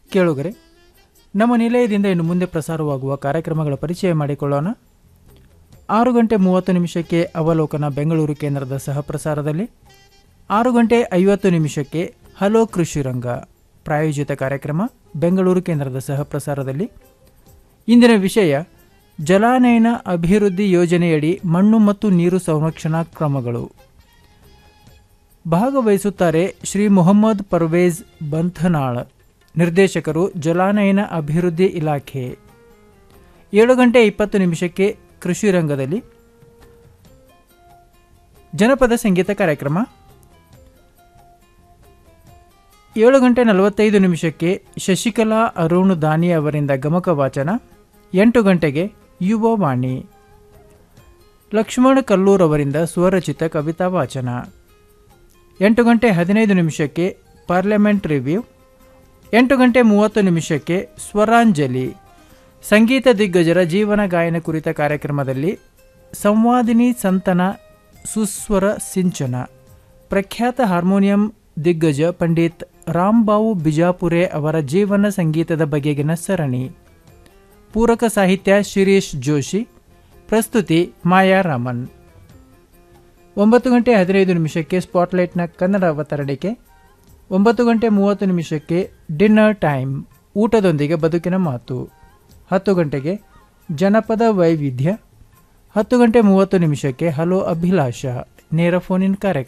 ಕೇಳುಗರೆ ನಮ್ಮ ನಿಲಯದಿಂದ ಇನ್ನು ಮುಂದೆ ಪ್ರಸಾರವಾಗುವ ಕಾರ್ಯಕ್ರಮಗಳ ಪರಿಚಯ ಮಾಡಿಕೊಳ್ಳೋಣ ಆರು ಗಂಟೆ ಮೂವತ್ತು ನಿಮಿಷಕ್ಕೆ ಅವಲೋಕನ ಬೆಂಗಳೂರು ಕೇಂದ್ರದ ಸಹ ಪ್ರಸಾರದಲ್ಲಿ ಆರು ಗಂಟೆ ಐವತ್ತು ನಿಮಿಷಕ್ಕೆ ಹಲೋ ಕೃಷಿ ರಂಗ ಪ್ರಾಯೋಜಿತ ಕಾರ್ಯಕ್ರಮ ಬೆಂಗಳೂರು ಕೇಂದ್ರದ ಸಹ ಪ್ರಸಾರದಲ್ಲಿ ಇಂದಿನ ವಿಷಯ ಜಲಾನಯನ ಅಭಿವೃದ್ಧಿ ಯೋಜನೆಯಡಿ ಮಣ್ಣು ಮತ್ತು ನೀರು ಸಂರಕ್ಷಣಾ ಕ್ರಮಗಳು ಭಾಗವಹಿಸುತ್ತಾರೆ ಶ್ರೀ ಮೊಹಮ್ಮದ್ ಪರ್ವೇಜ್ ಬಂಥನಾಳ್ ನಿರ್ದೇಶಕರು ಜಲಾನಯನ ಅಭಿವೃದ್ಧಿ ಇಲಾಖೆ ಏಳು ಗಂಟೆ ಇಪ್ಪತ್ತು ನಿಮಿಷಕ್ಕೆ ಕೃಷಿ ರಂಗದಲ್ಲಿ ಜನಪದ ಸಂಗೀತ ಕಾರ್ಯಕ್ರಮ ಏಳು ಗಂಟೆ ನಲವತ್ತೈದು ನಿಮಿಷಕ್ಕೆ ಶಶಿಕಲಾ ಅರುಣ್ ದಾನಿ ಅವರಿಂದ ಗಮಕ ವಾಚನ ಎಂಟು ಗಂಟೆಗೆ ಯುವ ವಾಣಿ ಲಕ್ಷ್ಮಣ ಕಲ್ಲೂರ್ ಅವರಿಂದ ಸ್ವರಚಿತ ಕವಿತಾ ವಾಚನ ಎಂಟು ಗಂಟೆ ಹದಿನೈದು ನಿಮಿಷಕ್ಕೆ ಪಾರ್ಲಿಮೆಂಟ್ ರಿವ್ಯೂ ಎಂಟು ಗಂಟೆ ಮೂವತ್ತು ನಿಮಿಷಕ್ಕೆ ಸ್ವರಾಂಜಲಿ ಸಂಗೀತ ದಿಗ್ಗಜರ ಜೀವನ ಗಾಯನ ಕುರಿತ ಕಾರ್ಯಕ್ರಮದಲ್ಲಿ ಸಂವಾದಿನಿ ಸಂತನ ಸುಸ್ವರ ಸಿಂಚನ ಪ್ರಖ್ಯಾತ ಹಾರ್ಮೋನಿಯಂ ದಿಗ್ಗಜ ಪಂಡಿತ್ ರಾಮ್ಬಾವು ಬಿಜಾಪುರೆ ಅವರ ಜೀವನ ಸಂಗೀತದ ಬಗೆಗಿನ ಸರಣಿ ಪೂರಕ ಸಾಹಿತ್ಯ ಶಿರೀಶ್ ಜೋಶಿ ಪ್ರಸ್ತುತಿ ಮಾಯಾ ರಾಮನ್ ಒಂಬತ್ತು ಗಂಟೆ ಹದಿನೈದು ನಿಮಿಷಕ್ಕೆ ಸ್ಪಾಟ್ಲೈಟ್ನ ಕನ್ನಡ ಅವತರಣಿಕೆ ಒಂಬತ್ತು ಗಂಟೆ ಮೂವತ್ತು ನಿಮಿಷಕ್ಕೆ ಡಿನ್ನರ್ ಟೈಮ್ ಊಟದೊಂದಿಗೆ ಬದುಕಿನ ಮಾತು ಹತ್ತು ಗಂಟೆಗೆ ಜನಪದ ವೈವಿಧ್ಯ ಹತ್ತು ಗಂಟೆ ಮೂವತ್ತು ನಿಮಿಷಕ್ಕೆ ಹಲೋ ಅಭಿಲಾಷ ನೇರ ಫೋನ್ ಇನ್ ಕಾರ್ಯಕ್ರಮ